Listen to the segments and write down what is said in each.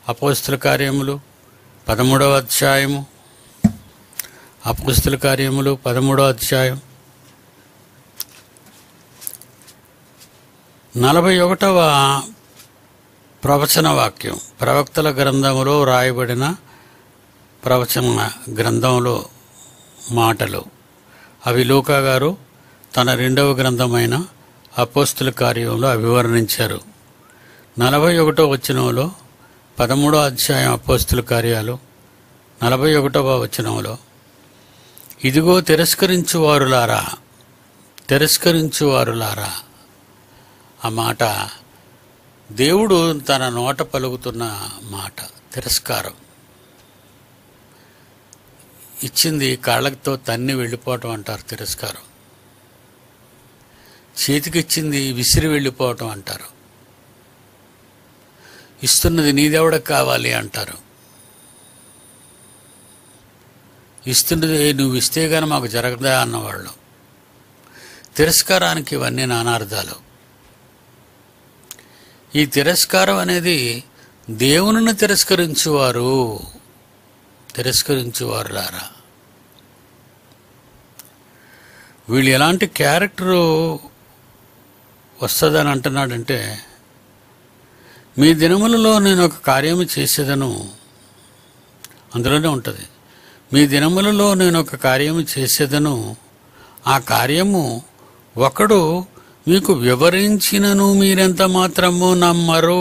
అపోస్తుల కార్యములు పదమూడవ అధ్యాయము అపోస్తుల కార్యములు పదమూడవ అధ్యాయం నలభై ఒకటవ ప్రవచన వాక్యం ప్రవక్తల గ్రంథములో రాయబడిన ప్రవచన గ్రంథంలో మాటలు అవి లూకా గారు తన రెండవ గ్రంథమైన అపోస్తుల కార్యంలో అభివర్ణించారు నలభై ఒకటో వచనంలో పదమూడో అధ్యాయం అపోస్తుల కార్యాలు నలభై ఒకటవ వచనంలో ఇదిగో తిరస్కరించువారులారా తిరస్కరించువారులారా ఆ మాట దేవుడు తన నోట పలుకుతున్న మాట తిరస్కారం ఇచ్చింది కాళ్ళతో తన్ని వెళ్ళిపోవటం అంటారు తిరస్కారం చేతికిచ్చింది విసిరి వెళ్ళిపోవటం అంటారు ఇస్తున్నది నీదెవడకు కావాలి అంటారు ఇస్తున్నది నువ్వు ఇస్తే గాని మాకు జరగదా అన్నవాళ్ళు తిరస్కారానికి ఇవన్నీ నానార్థాలు ఈ తిరస్కారం అనేది దేవునిని తిరస్కరించువారు తిరస్కరించువారు లారా వీళ్ళు ఎలాంటి క్యారెక్టరు వస్తుందని అంటున్నాడంటే మీ దినములలో నేను ఒక కార్యము చేసేదను అందులోనే ఉంటుంది మీ దినములలో నేను ఒక కార్యము చేసేదను ఆ కార్యము ఒకడు మీకు వివరించినను మీరెంత మాత్రము నమ్మరు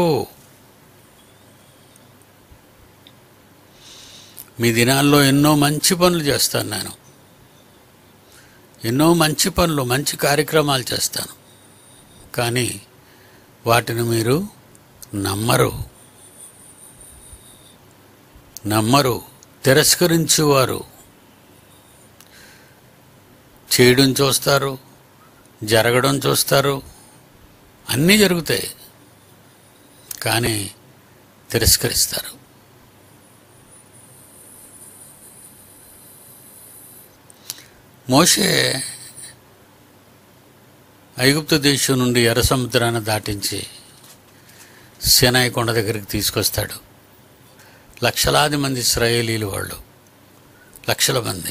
మీ దినాల్లో ఎన్నో మంచి పనులు చేస్తాను నేను ఎన్నో మంచి పనులు మంచి కార్యక్రమాలు చేస్తాను కానీ వాటిని మీరు నమ్మరు నమ్మరు తిరస్కరించువారు చేయడం చూస్తారు జరగడం చూస్తారు అన్నీ జరుగుతాయి కానీ తిరస్కరిస్తారు మోషే ఐగుప్తు దేశం నుండి ఎర్ర సముద్రాన్ని దాటించి సేనాయి కొండ దగ్గరికి తీసుకొస్తాడు లక్షలాది మంది ఇస్రాయేలీలు వాళ్ళు లక్షల మంది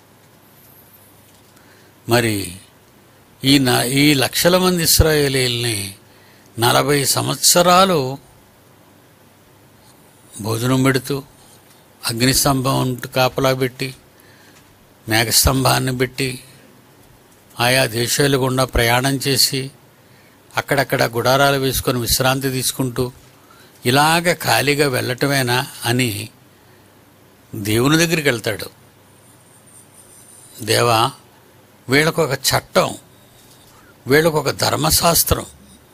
మరి ఈ న ఈ లక్షల మంది ఇస్రాయేలీల్ని నలభై సంవత్సరాలు భోజనం పెడుతూ అగ్నిస్తంభం ఉంటూ కాపలా పెట్టి మేఘస్తంభాన్ని పెట్టి ఆయా దేశాల గుండా ప్రయాణం చేసి అక్కడక్కడ గుడారాలు వేసుకొని విశ్రాంతి తీసుకుంటూ ఇలాగ ఖాళీగా వెళ్ళటమేనా అని దేవుని దగ్గరికి వెళ్తాడు దేవా వీళ్ళకు ఒక చట్టం వీళ్ళకు ఒక ధర్మశాస్త్రం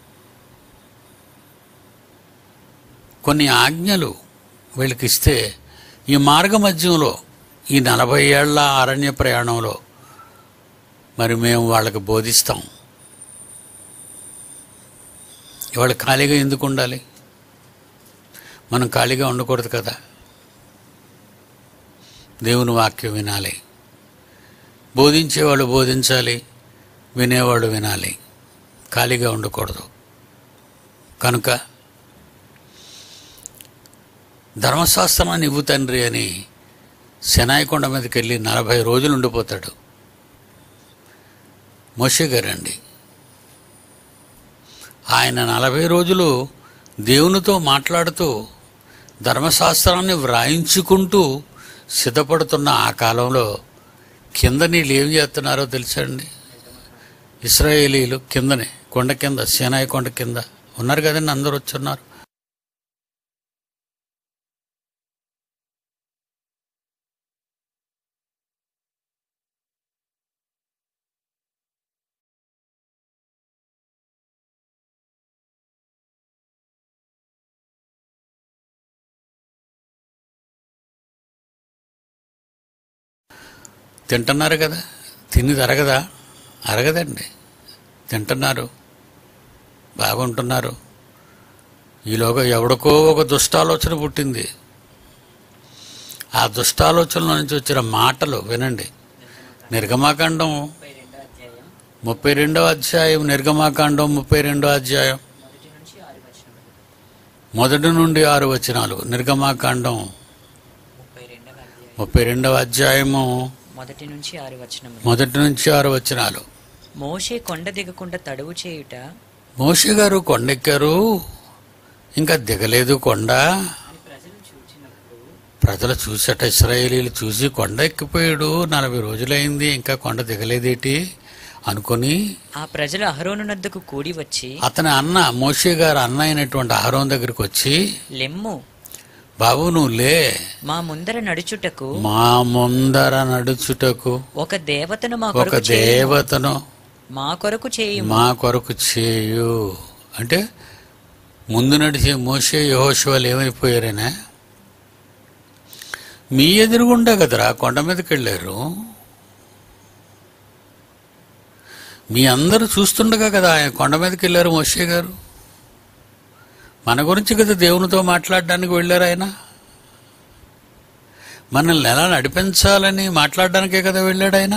కొన్ని ఆజ్ఞలు వీళ్ళకి ఇస్తే ఈ మార్గ మధ్యంలో ఈ నలభై ఏళ్ల అరణ్య ప్రయాణంలో మరి మేము వాళ్ళకి బోధిస్తాం ఇవాళ ఖాళీగా ఎందుకు ఉండాలి మనం ఖాళీగా ఉండకూడదు కదా దేవుని వాక్యం వినాలి బోధించేవాళ్ళు బోధించాలి వినేవాళ్ళు వినాలి ఖాళీగా ఉండకూడదు కనుక ధర్మశాస్త్రాన్ని ఇవ్వు తండ్రి అని శనాయికొండ మీదకి వెళ్ళి నలభై రోజులు ఉండిపోతాడు మోషే గారండి ఆయన నలభై రోజులు దేవునితో మాట్లాడుతూ ధర్మశాస్త్రాన్ని వ్రాయించుకుంటూ సిద్ధపడుతున్న ఆ కాలంలో కింద నీళ్ళు ఏం చేస్తున్నారో తెలుసా అండి ఇస్రాయేలీలు కిందనే కొండ కింద సేనాయి కొండ కింద ఉన్నారు కదండి అందరూ వచ్చున్నారు తింటున్నారు కదా తిని అరగదా అరగదండి తింటున్నారు బాగుంటున్నారు ఈలోగా ఎవడికో ఒక దుష్టాలోచన పుట్టింది ఆ దుష్టాలోచనలో నుంచి వచ్చిన మాటలు వినండి నిర్గమాకాండం ముప్పై రెండో అధ్యాయం ముప్పై రెండవ అధ్యాయం నిర్గమాకాండం ముప్పై రెండో అధ్యాయం మొదటి నుంచి ఆరు వచనములు మొదటి నుండి ఆరు వచనాలు నిర్గమాకాండం ముప్పై రెండవ అధ్యాయం ముప్పై రెండవ అధ్యాయము మొదటి నుంచి ఆరు వచనములు మొదటి నుంచి ఆరు వచనాలు మోషే కొండ దిగకుండా తడువు చేయుట మోషే గారు కొండెక్కారు ఇంకా దిగలేదు కొండ అని ప్రజలు చూచినప్పుడు ప్రజలు చూసట ఇస్రాయేలీలు చూసి కొండ ఎక్కిపోయాడు నలభై రోజులైంది ఇంకా కొండ దిగలేదేటి అనుకొని ఆ ప్రజలు అహరోను నద్దకు కూడి వచ్చి అతని అన్న మోషే గారు అన్న అయినటువంటి ఆహారం దగ్గరికి వచ్చి లెమ్ము బాబు నువ్వు లే మా ముందర నడుచుటకు మా ముందర నడుచుటకు ఒక దేవతను మా ఒక కొరకు చేయుము. దేవతను మా కొరకు చేయు మా కొరకు చేయు అంటే ముందు నడిచే మోసే యహోశివాలు ఏమైపోయారనే మీ ఎదురుగుండా కదరా కొండ మీదకి వెళ్ళారు మీ అందరూ చూస్తుండగా కదా ఆయన కొండ మీదకి వెళ్ళారు మోషే గారు మన గురించి కదా దేవునితో మాట్లాడడానికి వెళ్ళారు ఆయన మనల్ని ఎలా నడిపించాలని మాట్లాడడానికే కదా వెళ్ళాడు ఆయన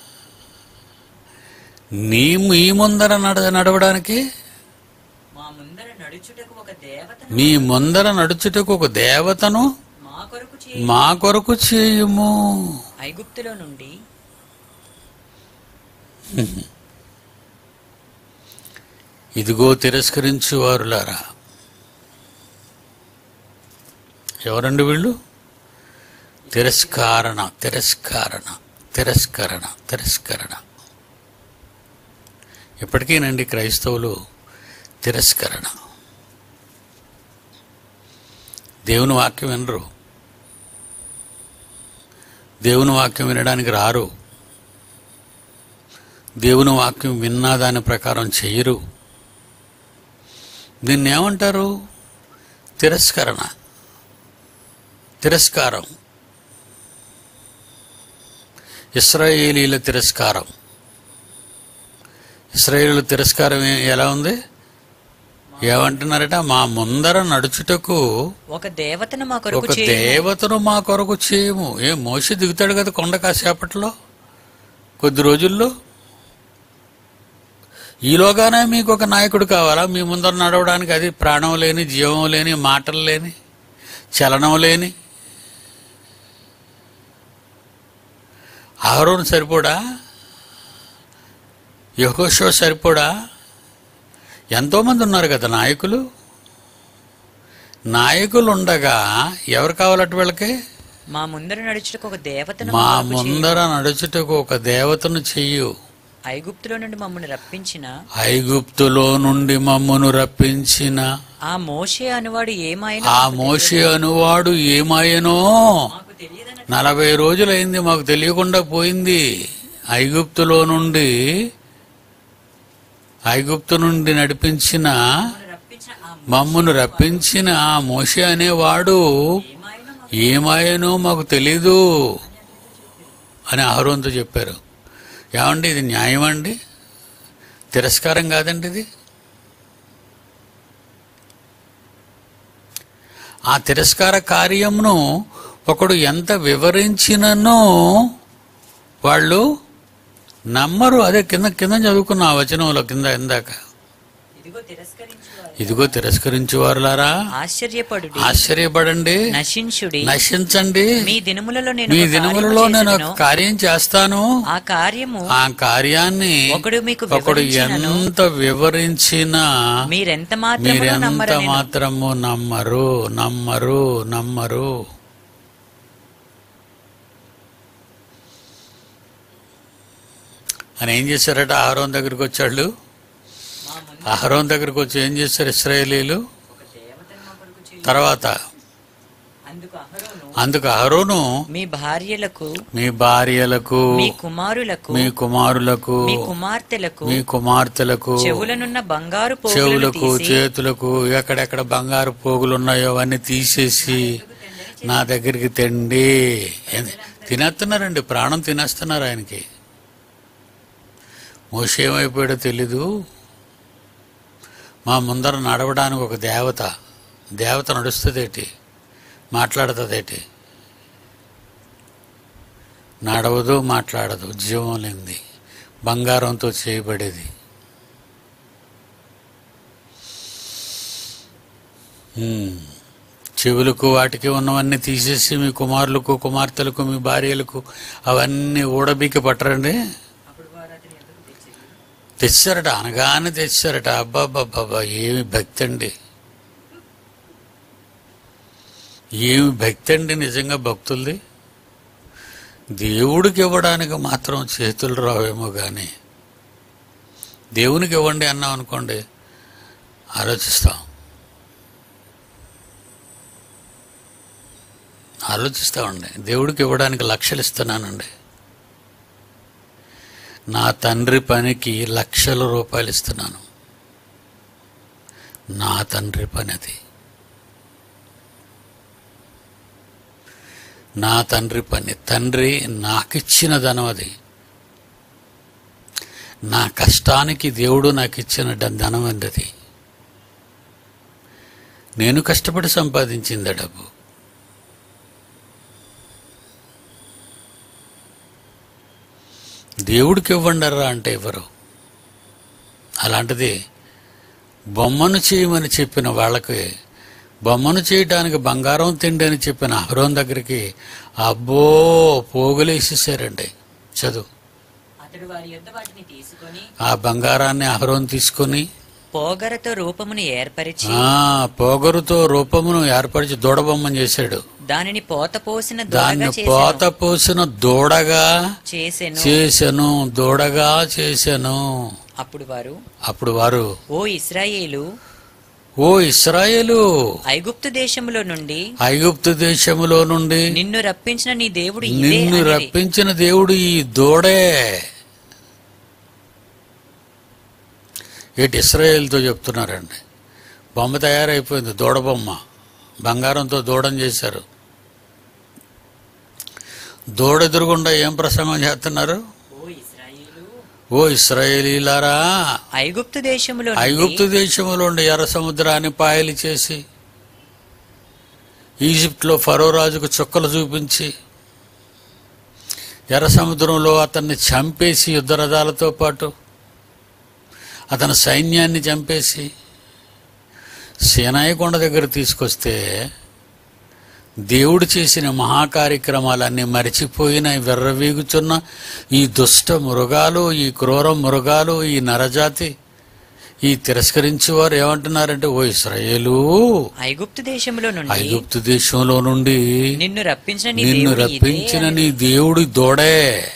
నీ మీ ముందర నడ నడవడానికి మా ముందర నడుచుటకు ఒక దేవతను మీ ముందర నడుచుటకు ఒక దేవతను మా కొరకు చేయు మా కొరకు చేయుము ఐగుప్తులో నుండి ఇదిగో తిరస్కరించు వారులారా ఎవరండి వీళ్ళు తిరస్కారణ తిరస్కారణ తిరస్కరణ తిరస్కరణ ఇప్పటికేనండి క్రైస్తవులు తిరస్కరణ దేవుని వాక్యం వినరు దేవుని వాక్యం వినడానికి రారు దేవుని వాక్యం విన్నా దాని ప్రకారం చెయ్యరు దీన్ని ఏమంటారు తిరస్కరణ తిరస్కారం ఇస్రాయేలీల తిరస్కారం ఇస్రాయేలీల తిరస్కారం ఏ- ఎలా ఉంది ఏమంటున్నారట మా ముందర నడుచుటకు ఒక దేవతను మా కొరకు ఒక చేయు దేవతను మా కొరకు చేయము ఏ మోసి దిగుతాడు కదా కొండ కాసేపట్లో కొద్ది రోజుల్లో ఈలోగానే మీకు ఒక నాయకుడు కావాలా మీ ముందర నడవడానికి అది ప్రాణం లేని జీవం లేని మాటలు లేని చలనం లేని ఆహరోను సరిపోడా యహోషో సరిపోడా ఎంతోమంది ఉన్నారు కదా నాయకులు నాయకులు ఉండగా ఎవరు కావాలట వీళ్ళకి మా ముందర నడుచుటకు ఒక దేవతను మా మా కొరకు చేయు. ముందర నడుచుటకు ఒక దేవతను చెయ్యు ఐగుప్తులో నుండి మమ్మల్ని రప్పించిన ఐగుప్తులో నుండి మమ్మను రప్పించిన ఆ మోషే అనువాడు ఏమాయన ఆ మోషే అనువాడు ఏమాయనో మాకు తెలియదని నలభై రోజులైంది మాకు తెలియకుండా పోయింది ఐగుప్తులో నుండి ఐగుప్తు నుండి నడిపించిన రప్పించిన ఆ మమ్మను రప్పించిన ఆ మోషే అనేవాడు ఏమాయన మాకు ఏమాయనో మాకు తెలీదు అని అహరోన్తో చెప్పారు ఏమండి ఇది న్యాయం అండి తిరస్కారం కాదండి ఇది ఆ తిరస్కార కార్యమును ఒకడు ఎంత వివరించిననో వాళ్ళు నమ్మరు అదే కింద కింద చదువుకున్న ఆ వచనంలో కింద ఇందాక ఇదిగో తిరస్కరించు ఇదిగో తిరస్కరించేవారులారా ఆశ్చర్యపడు ఆశ్చర్యపడండి నశించుడి నశించండి మీ దినములలో నేను మీ ఒక దినములలో కార్యము నేను ఒక చేసేదను. కార్యం చేస్తాను ఆ కార్యము ఆ కార్యాన్ని ఒకడు మీకు ఒకడు వివరించినను ఎంత వివరించినా మీరెంత మాత్రమును మీరెంత నమ్మరని మాత్రము నమ్మరు నమ్మరు నమ్మరు అని ఏం చేశారట ఆహారం దగ్గరికి వచ్చాళ్ళు మా ముందు ఆహారం దగ్గరికి వచ్చి ఏం చేశారు ఇస్రాయేలీలు ఒక దేవతను మా కొరకు చేయి. తర్వాత అందుకు అహరోను అందుకు అహరోను మీ భార్యలకు మీ భార్యలకు మీ కుమారులకు మీ కుమారులకు మీ కుమార్తెలకు మీ కుమార్తెలకు చెవులనున్న బంగారు పోగులను చెవులకు తీసి చేతులకు ఎక్కడెక్కడ బంగారు పోగులు ఉన్నాయో అవన్నీ తీసేసి నా దగ్గరికి తెండి ఎన్- తినేస్తున్నారండి ప్రాణం తినేస్తున్నారు ఆయనకి మోషే ఏమైపోయాడో తెలీదు మా ముందర నడవడానికి ఒక దేవత దేవత నడుస్తుందేటి మాట్లాడుతుందేటి నడవదు మాట్లాడదు జీవం లేనిది బంగారంతో చేయబడేది ఉమ్. చెవులకు వాటికి ఉన్నవన్నీ తీసేసి మీ కుమారులకు కుమార్తెలకు మీ భార్యలకు అవన్నీ ఊడబీకి పట్టరండి అప్పుడు వారు అతని ఎదురు తెచ్చి తెచ్చారట అనగానే తెచ్చారట అబ్బాబ్బాబ్బా ఏమి భక్తి అండి ఏమి భక్తి అండి నిజంగా భక్తులది దేవుడికి ఇవ్వడానికి మాత్రం చేతులు రావేమో కానీ దేవునికి ఇవ్వండి అన్నాం అనుకోండి ఆలోచిస్తాం ఆలోచిస్తామండి దేవుడికి ఇవ్వడానికి లక్షలు ఇస్తున్నానండి నా తండ్రి పనికి లక్షల రూపాయలు ఇస్తున్నాను నా తండ్రి పని అది నా తండ్రి పని తండ్రి నాకిచ్చిన ధనం అది నా కష్టానికి దేవుడు నాకు ఇచ్చిన డ- ధనం అండి అది నేను కష్టపడి సంపాదించింది ఆ డబ్బు దేవుడికి ఇవ్వండరా అంటే ఇవ్వరు అలాంటిది బొమ్మను చేయమని చెప్పిన వాళ్ళకి బొమ్మను చేయడానికి బంగారం తిండి అని చెప్పిన అహరోన్ దగ్గరికి అబ్బో పోగులేసేసారండి చదువు అతడు వారి యొద్ద వాటిని తీసుకొని ఆ బంగారాన్ని అహరోన్ తీసుకొని పోగరతో రూపమును ఏర్పరిచి ఆ పోగరుతో రూపమును ఏర్పరిచి దూడబొమ్మని చేశాడు దానిని పోత పోసిన దాన్ని దూడగా పోత పోసిన దూడగా చేసెను చేసెను దూడగా చేసెను అప్పుడు వారు అప్పుడు వారు ఓ ఇస్రాయేలు ఓ ఇస్రాయేలు ఐగుప్తు దేశములో నుండి ఐగుప్తు దేశములో నుండి నిన్ను రప్పించిన నీ దేవుడు ఇదే నిన్ను అనిరి. రప్పించిన దేవుడు ఈ దూడే ఏటి ఇస్రాయేల్తో చెప్తున్నారండి బొమ్మ తయారైపోయింది దూడ బొమ్మ బంగారంతో దూడని చేశారు దూడ ఎదురుగుండా ఏం ప్రసంగం చేస్తున్నారు ఓ ఇస్రాయేలు ఓ ఇస్రాయేలీలారా ఐగుప్తు దేశములో నుండి ఐగుప్తు దేశంలో ఉండే ఎర్ర సముద్రాన్ని పాయలు చేసి ఈజిప్ట్లో ఫరో రాజుకు చుక్కలు చూపించి ఎర్ర సముద్రంలో అతన్ని చంపేసి యుద్ధ రథాలతో పాటు అతని సైన్యాన్ని చంపేసి సేనాయి కొండ దగ్గర తీసుకొస్తే దేవుడు చేసిన మహాకార్యక్రమాలన్నీ మరిచిపోయిన వెర్రవీగుచున్న ఈ దుష్ట మృగాలు ఈ క్రూర మృగాలు ఈ నరజాతి ఈ తిరస్కరించేవారు ఏమంటున్నారంటే ఓ ఇస్రాయేలు ఐగుప్తు దేశములో నుండి ఐగుప్తు దేశంలో నుండి నిన్ను రప్పించిన నీ నిన్ను దేవుడు ఇదే రప్పించిన అని. నీ దేవుడి దూడే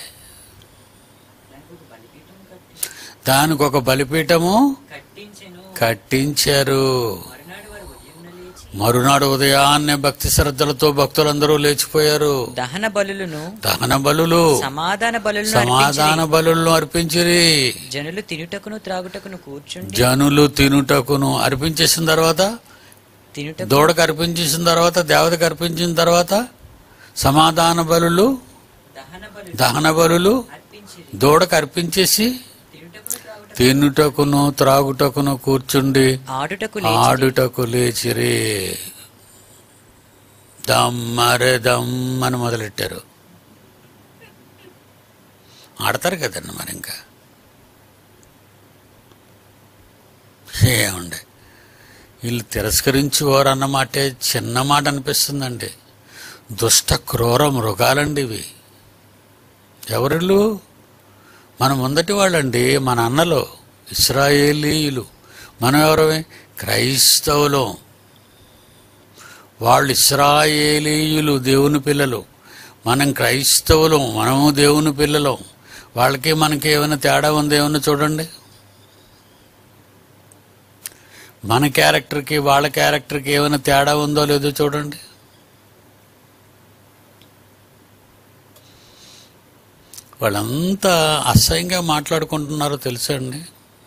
దానికి ఒక బలిపీఠము కట్టించెను కట్టించారు మరునాడు వారు ఉదయమున లేచి మరునాడు ఉదయాన్నే భక్తి శ్రద్ధలతో భక్తులందరూ లేచిపోయారు దహన బలులను దహన బలులు సమాధాన బలులను సమాధాన బలులను అర్పించిరి జనులు తినుటకును త్రాగుటకును కూర్చుండి జనులు తినుటకును అర్పించేసిన తర్వాత తినుటకు దూడకు అర్పించేసిన తర్వాత దేవతకు అర్పించిన తర్వాత సమాధాన బలులు దహన బలు దహన బలులు అర్పించిరి దూడకు అర్పించేసి తినుటకును త్రాగుటకు తినుటకును త్రాగుటకును కూర్చుండి ఆడుటకు లేచి ఆడుటకు లేచిరి దమ్మరే దమ్మని మొదలెట్టారు ఆడతారు కదండి మరి ఇంకా ఏమండి వీళ్ళు తిరస్కరించేవారు అన్నమాటే చిన్న మాట అనిపిస్తుందండి దుష్ట క్రూర మృగాలండి ఇవి ఎవరిళ్ళు మన ముందటి వాళ్ళండి మన అన్నలు ఇస్రాయేలీయులు మనం ఎవరమే క్రైస్తవులు వాళ్ళు ఇస్రాయేలీయులు దేవుని పిల్లలు మనం క్రైస్తవులు మనము దేవుని పిల్లలు వాళ్ళకి మనకి ఏమైనా తేడా ఉంది ఏమన్నా చూడండి మన క్యారెక్టర్కి వాళ్ళ క్యారెక్టర్కి ఏమైనా తేడా ఉందో లేదో చూడండి వాళ్ళంతా అసహ్యంగా మాట్లాడుకుంటున్నారో తెలుసా అండి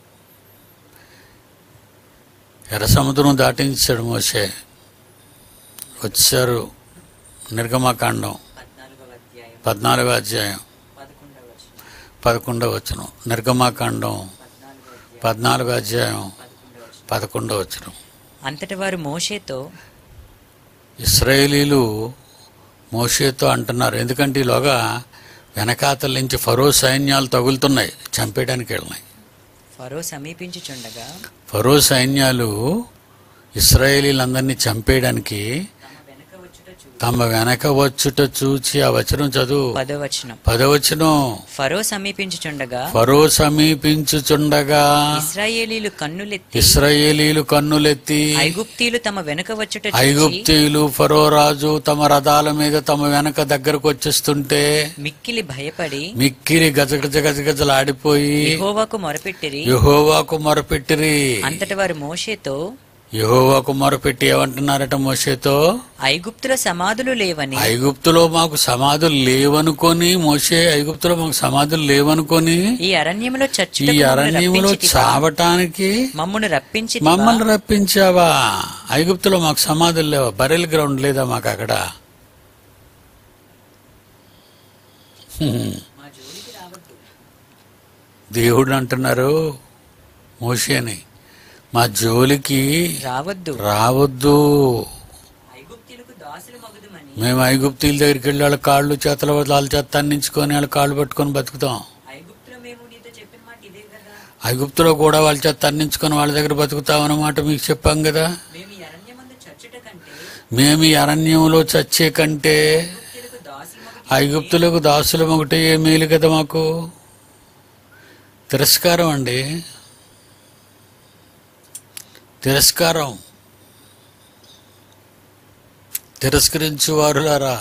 ఎర్ర సముద్రం దాటించాడు మోసే వచ్చారు నిర్గమాకాండం పద్నాలుగవ అధ్యాయం పద్నాలుగో అధ్యాయం పదకొండవ వచనం పదకొండవ వచనం నిర్గమాకాండం పద్నాలుగవ అధ్యాయం పద్నాలుగో అధ్యాయం పదకొండవ వచనం పదకొండవ వచనం అంతటి వారు మోషేతో ఇస్రాయేలీలు మోషేతో అంటున్నారు ఎందుకంటే ఈలోగా వెనకాతల నుంచి ఫరో సైన్యాలు తగులుతున్నాయి చంపేయడానికి వెళ్ళినాయి ఫరో సమీపించుచుండగా ఫరో సైన్యాలు ఇస్రాయేలీలందరినీ చంపేయడానికి తమ వెనక వచ్చుట చూ తమ వెనక వచ్చుట చూచి ఆ వచనం చదువు పదవచనం పదవచనం ఫరో సమీపించుచుండగా ఫరో సమీపించుచుండగా ఇస్రాయేలీలు కన్నులెత్తి ఇస్రాయేలీలు కన్నులెత్తి ఐగుప్తీలు తమ వెనుక వచ్చుట చూచి ఐగుప్తీయులు ఫరో రాజు తమ రథాల మీద తమ వెనక దగ్గరకు వచ్చేస్తుంటే మిక్కిలి భయపడి మిక్కిరి గజగజ గజగజలాడిపోయి యెహోవాకు మొరపెట్టిరి యహోవాకు మొరపెట్టిరి అంతటి వారు మోషేతో యహోవాకు మొరపెట్టి ఏమంటున్నారట మోషేతో ఐగుప్తుల సమాధులు లేవని ఐగుప్తులో మాకు సమాధులు లేవనుకొని మోషే ఐగుప్తులో మాకు సమాధులు లేవనుకొని ఈ అరణ్యములో ఈ చచ్చుటకు మమ్మను అరణ్యములో రప్పించితివా? చావటానికి మమ్మును రప్పించి మమ్మల్ని రప్పించావా ఐగుప్తులో మాకు సమాధులు లేవా బరెల్ గ్రౌండ్ లేదా మాకు అక్కడ హ్మ్. మా జోలికి రావద్దు దేవుడు అంటున్నారు మోషేని మా జోలికి రావద్దు రావద్దు ఐగుప్తులకు దాసులు మగుదుమని మేము ఐగుప్తీల దగ్గరికి వెళ్ళి వాళ్ళ కాళ్ళు చేతుల వాళ్ళ చేత అన్నించుకొని వాళ్ళ కాళ్ళు పట్టుకొని బతుకుతాం ఐగుప్తులో మేము నీతో చెప్పిన మాట ఇదే కదా ఐగుప్తులో కూడా వాళ్ళ చేత అన్నించుకొని వాళ్ళ దగ్గర బతుకుతాం అన్నమాట మీకు చెప్పాం కదా మేము ఈ అరణ్యమందు చచ్చుట కంటే మేము ఈ అరణ్యంలో చచ్చే కంటే ఐగుప్తులకు దాసులు మగుదు ఐగుప్తులకు దాసులం ఒకటే మేలు కదా మాకు తిరస్కారం అండి తిరస్కారం తిరస్కరించు వారులారా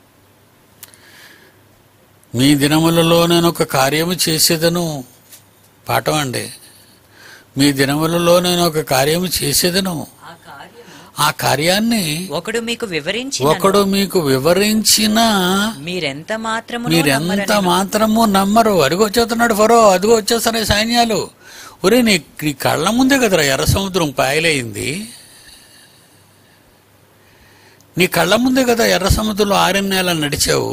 మీ దినములలో నేను ఒక కార్యము చేసేదను పాఠం అండి మీ దినములలో నేను ఒక కార్యము చేసేదను ఆ కార్యము ఆ కార్యాన్ని ఒకడు మీకు వివరించి ఒకడు మీకు వివరించిన మీరెంత మాత్రము మీరెంత మాత్రము నమ్మరు అడిగి వచ్చేస్తున్నాడు ఫరో అదిగో వచ్చేస్తున్నాయి సైన్యాలు ఒరే నీ నీ కళ్ళ ముందే కదరా ఎర్ర సముద్రం పాయలైంది నీ కళ్ళ ముందే కదా ఎర్ర సముద్రంలో ఆరెన్నేళ్ళ నడిచావు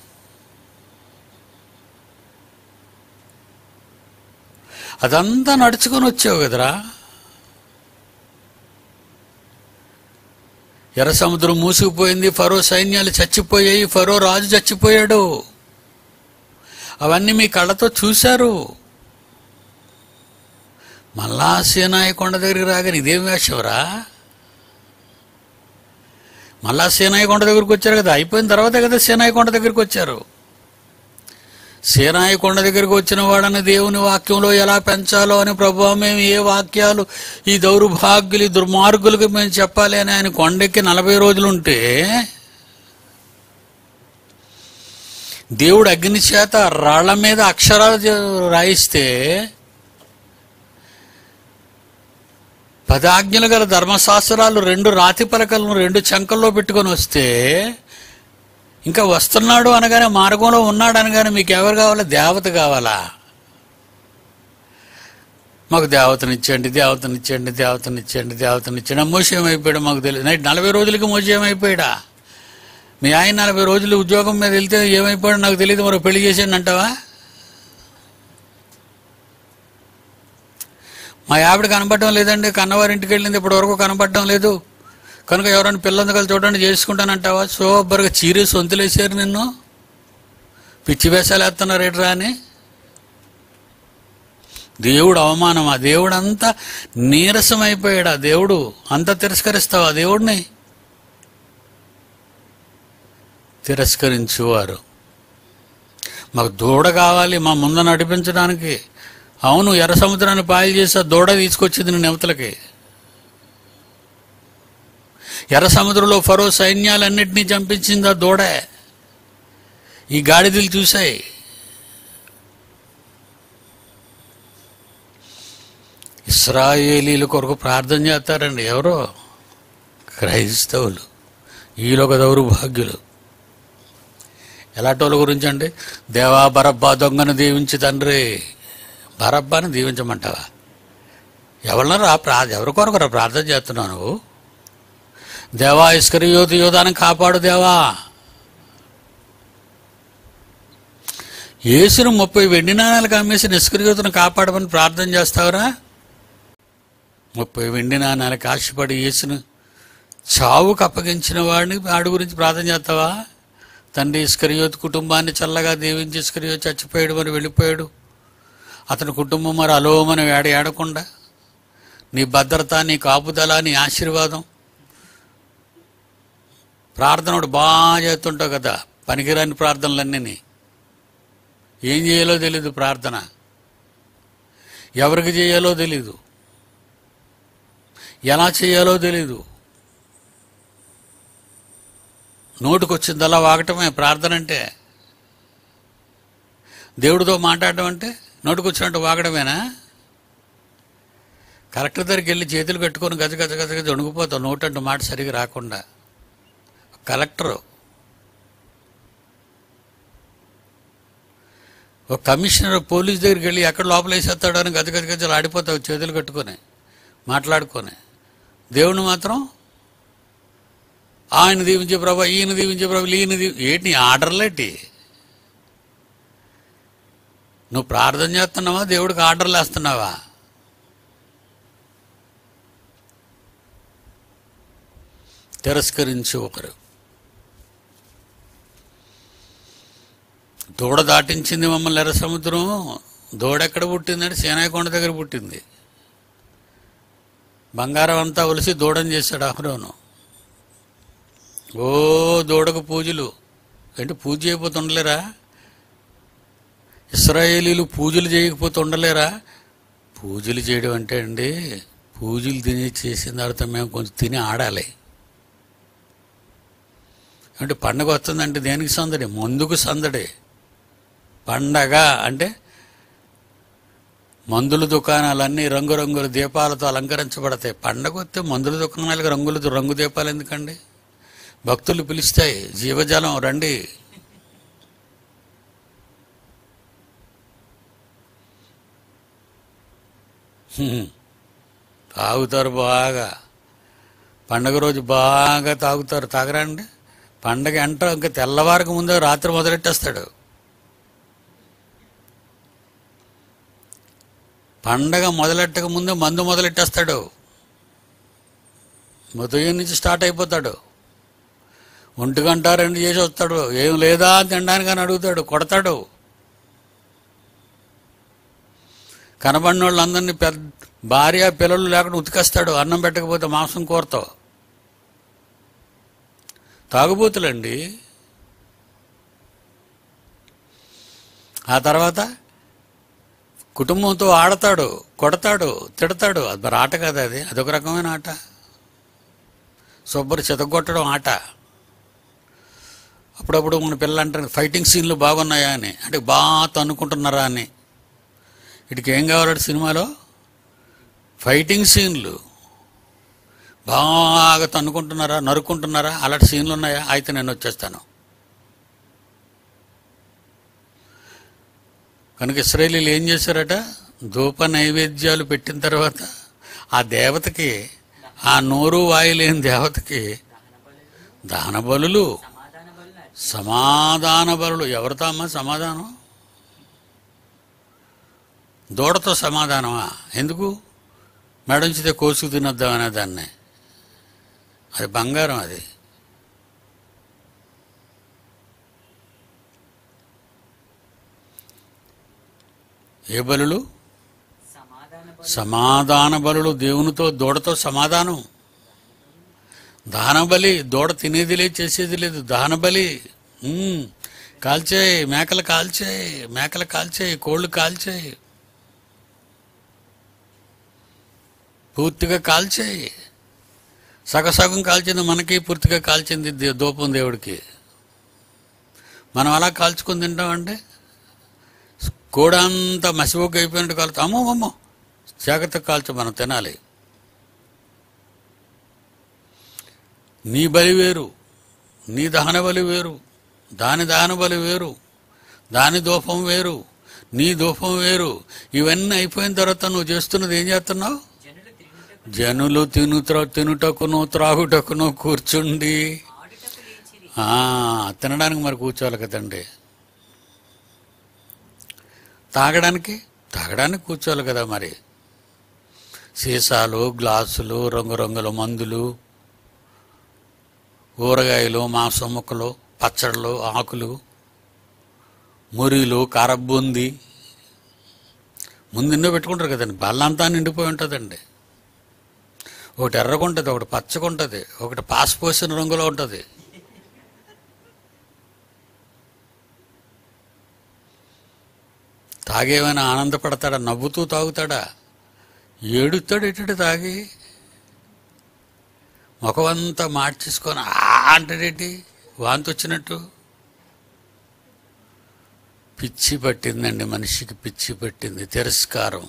అదంతా నడుచుకొని వచ్చావు కదరా ఎర్ర సముద్రం మూసుకుపోయింది ఫరో సైన్యాలు చచ్చిపోయాయి ఫరో రాజు చచ్చిపోయాడు అవన్నీ మీ కళ్ళతో చూశారు మళ్ళా సేనాయి కొండ దగ్గరికి రాగానే ఇదేం వేషవరా మళ్ళా సేనాయి కొండ దగ్గరికి వచ్చారు కదా అయిపోయిన తర్వాతే కదా సేనాయి కొండ దగ్గరికి వచ్చారు సేనాయి కొండ దగ్గరికి వచ్చిన వాడని దేవుని వాక్యంలో ఎలా పెంచాలో అని ప్రభు మేము ఏ వాక్యాలు ఈ దౌర్భాగ్యులు ఈ దుర్మార్గులకు మేము చెప్పాలి అని ఆయన కొండెక్కి నలభై రోజులుంటే దేవుడు అగ్ని చేత రాళ్ల మీద అక్షరాలు చే- రాయిస్తే పదాజ్ఞలు గల ధర్మశాస్త్రాలు రెండు రాతి పలకలను రెండు చంకల్లో పెట్టుకొని వస్తే ఇంకా వస్తున్నాడు అనగానే మార్గంలో ఉన్నాడు అనగానే మీకు ఎవరు కావాలా దేవత కావాలా మాకు దేవతనిచ్చండి దేవతనిచ్చండి దేవతనిచ్చండి దేవతనిచ్చండి మోసం అయిపోయాడు మాకు తెలియదు నైట్ నలభై రోజులకి మోసం అయిపోయాడా మీ ఆయన నలభై రోజులు ఉద్యోగం మీద వెళ్తే ఏమైపోయాడు నాకు తెలియదు మరి పెళ్లి చేసాడు అంటావా మా ఆవిడ కనపడడం లేదండి కన్నవారింటికి వెళ్ళింది ఇప్పటి వరకు కనపడడం లేదు కనుక ఎవరైనా పిల్లలు చూడండి చేసుకుంటానంటావా సూపర్గా చీరే సొంతులేసారు నిన్ను పిచ్చి వేషాలు వేస్తున్నారు ఏట్రా అని దేవుడు అవమానం ఆ దేవుడు అంతా నీరసం అయిపోయాడు ఆ దేవుడు అంత తిరస్కరిస్తావు ఆ దేవుడిని తిరస్కరించువారు మాకు దూడ కావాలి మా ముందు నడిపించడానికి అవును ఎర్ర సముద్రాన్ని పాయలు చేసి ఆ దూడ తీసుకొచ్చింది నేను నెవతలకి ఎర్ర సముద్రంలో ఫరో సైన్యాలన్నింటినీ చంపించింది ఆ దూడ ఈ గాడిదలు చూశాయి ఇస్రాయేలీల కొరకు ప్రార్థన చేస్తారండి ఎవరో క్రైస్తవులు ఈలోక దౌర్భాగ్యులు ఎలాంటి వాళ్ళ గురించి అండి దేవా బరబ్బా దొంగను దీవించి తండ్రి బరబ్బాని దీవించమంటావా ఎవరినరా ప్రా ఎవరి కొరకు రా ప్రార్థన చేస్తున్నావు నువ్వు దేవా ఇస్కరియోతి యోధాన్ని కాపాడు దేవా యేసును ముప్పై వెండి నాణాలకు అమ్మేసి నిష్క్రియోతను కాపాడమని ప్రార్థన చేస్తావురా ముప్పై వెండి నాణాలకు ఆశపడి యేసును చావుకు అప్పగించిన వాడిని వాడి గురించి ప్రార్థన చేస్తావా తండ్రి ఇస్కరియోత్ కుటుంబాన్ని చల్లగా దీవించి ఇస్కరియోత్ చచ్చిపోయాడు మరి వెళ్ళిపోయాడు అతని కుటుంబం మరి అలోమని వేడ ఏడకుండా నీ భద్రత నీ కాపుదల నీ ఆశీర్వాదం ప్రార్థన ఒకటి బాగా చేస్తుంటావు కదా పనికిరాని ప్రార్థనలన్నీ ఏం చేయాలో తెలీదు ప్రార్థన ఎవరికి చేయాలో తెలీదు ఎలా చేయాలో తెలీదు నోటికొచ్చిందలా వాగటమే ప్రార్థన అంటే దేవుడితో మాట్లాడడం అంటే నోటికొచ్చినట్టు వాగడమేనా కలెక్టర్ దగ్గరికి వెళ్ళి చేతులు కట్టుకొని గజ గజ గజ గజ వణుకుపోతావు నోటంటూ మాట సరిగా రాకుండా కలెక్టరు ఒక కమిషనర్ పోలీస్ దగ్గరికి వెళ్ళి ఎక్కడ లోపల వేసేస్తాడో అని గజ గజ గజలు ఆడిపోతావు చేతులు కట్టుకొని మాట్లాడుకొని దేవుని మాత్రం ఆయన దీవించే ప్రభా ఈయన దీవించే ప్రభా ఈయన దీవి ఏంటి నీ ఆర్డర్లేటి నువ్వు ప్రార్థన చేస్తున్నావా దేవుడికి ఆర్డర్లు వేస్తున్నావా తిరస్కరించి ఒకరు దూడ దాటించింది మమ్మల్ని ఎర్ర సముద్రం దూడ ఎక్కడ పుట్టిందంటే సేనాయి కొండ దగ్గర పుట్టింది బంగారం అంతా ఒలిసి దూడని చేశాడు అహరోను ఓ దూడకు పూజలు అంటే పూజ చేయకపోతే ఉండలేరా ఇస్రాయేలీలు పూజలు చేయకపోతే ఉండలేరా పూజలు చేయడం అంటే అండి పూజలు తిని చేసిన తర్వాత మేము కొంచెం తిని ఆడాలి అంటే పండగ వస్తుందంటే దేనికి సందడి మందుకు సందడి పండగ అంటే మందుల దుకాణాలన్నీ రంగురంగుల దీపాలతో అలంకరించబడతాయి పండగ వస్తే మందుల దుకాణాలకు రంగుల రంగు దీపాలు ఎందుకండి భక్తులు పిలుస్తాయి జీవజలం రండి హ్మ్. తాగుతారు బాగా పండగ రోజు బాగా తాగుతారు తాగరండి పండగ అంట ఇంకా తెల్లవారికి ముందే రాత్రి మొదలెట్టేస్తాడు పండగ మొదలెట్టక ముందే మందు మొదలెట్టేస్తాడు ఉదయం నుంచి స్టార్ట్ అయిపోతాడు ఒంటి గంట రెండు చేసి వస్తాడు ఏం లేదా అని తినడానికి అని అడుగుతాడు కొడతాడు కనబడిన వాళ్ళందరినీ పెద్ద భార్య పిల్లలు లేకుండా ఉతికేస్తాడు అన్నం పెట్టకపోతే మాంసం కూరతో తాగుబోతులండి ఆ తర్వాత కుటుంబంతో ఆడతాడు కొడతాడు తిడతాడు అది మరి ఆట కదా అది అదొక రకమైన ఆట శుభ్ర చితగొట్టడం ఆట అప్పుడప్పుడు మన పిల్లలు అంటారు ఫైటింగ్ సీన్లు బాగున్నాయా అని అంటే బాగా తన్నుకుంటున్నారా అని వీటికి ఏం కావాలంటే సినిమాలో ఫైటింగ్ సీన్లు బాగా తన్నుకుంటున్నారా నరుక్కుంటున్నారా అలాంటి సీన్లు ఉన్నాయా అయితే నేను వచ్చేస్తాను కనుక ఇస్రాయేలీలు ఏం చేశారట ధూప నైవేద్యాలు పెట్టిన తర్వాత ఆ దేవతకి ఆ నోరు వాయి లేని దేవతకి దాన బలులు సమాధాన బలులు సమాధాన బలులు ఎవరితో అమ్మా సమాధానం దూడతో సమాధానమా ఎందుకు మెడంచితే కోసుకు తినొద్దామనే దాన్ని అది బంగారం అది ఏ బలులు సమాధాన బలు సమాధాన బలులు దేవునితో దూడతో సమాధానం దానబలి దూడ తినేది లేదు చేసేది లేదు దానబలి ఉమ్, కాల్చేయి మేకలు కాల్చేయి మేకలు కాల్చేయి కోళ్ళు కాల్చేయి పూర్తిగా కాల్చేయి సగసగం కాల్చింది మనకి పూర్తిగా కాల్చింది దే- దూపం దేవుడికి మనం అలా కాల్చుకొని తింటామంటే కోడంతా మసిబొగ్గు అయిపోయినట్టు కాలుతా అమ్మో అమ్మో జాగ్రత్తగా కాల్చు మనం తినాలి నీ బలి వేరు నీ దహన బలి వేరు దాని దహన బలి వేరు దాని దూపం వేరు నీ దూపం వేరు ఇవన్నీ అయిపోయిన తర్వాత నువ్వు చేస్తున్నది ఏం చేస్తున్నావు జనులు తిరుగుటకు జనులు తినుత్ర తినుటకును త్రాగుటకును కూర్చుండి ఆడుటకు లేచిరి ఆ, తినడానికి మరి కూర్చోవాలి కదండి తాగడానికి తాగడానికి కూర్చోవాలి కదా మరి సీసాలు గ్లాసులు రంగురంగుల మందులు ఊరగాయలు మాంసం ముక్కలు పచ్చళ్ళు ఆకులు మురిలు కారబూంది ముందు ఎన్నో పెట్టుకుంటారు కదండి బల్లంతా నిండిపోయి ఉంటుందండి ఒకటి ఎర్రగుంటుంది ఒకటి పచ్చగుంటుంది ఒకటి పాసిపోసిన రంగులో ఉంటుంది తాగేమైనా ఆనందపడతాడా నవ్వుతూ తాగుతాడా ఏడుతాడు ఇటు తాగి ముఖమంతా మార్చేసుకొని ఆ అంటాడేంటి వాంతి వచ్చినట్టు పిచ్చి పట్టిందండి మనిషికి పిచ్చి పట్టింది తిరస్కారం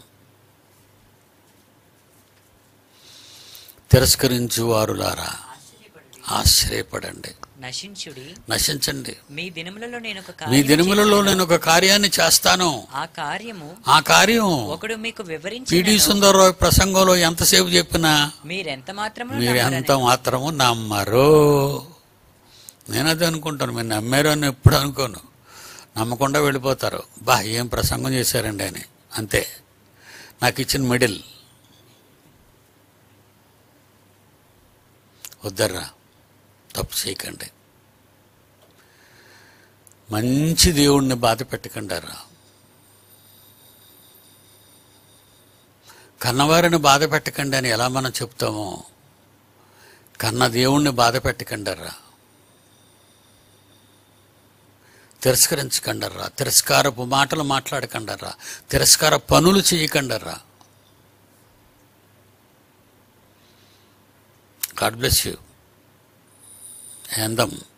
తిరస్కరించు వారులారా ఆశ్చర్యపడి ఆశ్చర్యపడండి నశించుడి నశించండి మీ దినములలో నేను ఒక మీ కార్యము దినములలో చేయుదును. నేను ఒక కార్యాన్ని చేస్తాను ఆ కార్యము ఆ కార్యం ఒకడు మీకు పిడి వివరించి సుందరరావు ప్రసంగంలో ఎంతసేపు చెప్పినా మీరెంత మాత్రము మీరు ఎంత మాత్రము నమ్మరు నేను అదే అనుకుంటాను మీరు నమ్మారు అని ఎప్పుడు అనుకోను నమ్మకుండా వెళ్ళిపోతారు బా ఏం ప్రసంగం చేశారండి అని అంతే నాకు ఇచ్చిన మిడిల్ వద్దర్రా తప్పు చేయకండి మంచి దేవుణ్ణి బాధ పెట్టకండారా కన్నవారిని బాధ పెట్టకండి అని ఎలా మనం చెప్తామో కన్న దేవుణ్ణి బాధ పెట్టకండర్రా తిరస్కరించకండర్రా తిరస్కారపు మాటలు మాట్లాడకండర్రా తిరస్కార పనులు చేయకండర్రా గాడ్ బ్లెస్ యూ ఏందం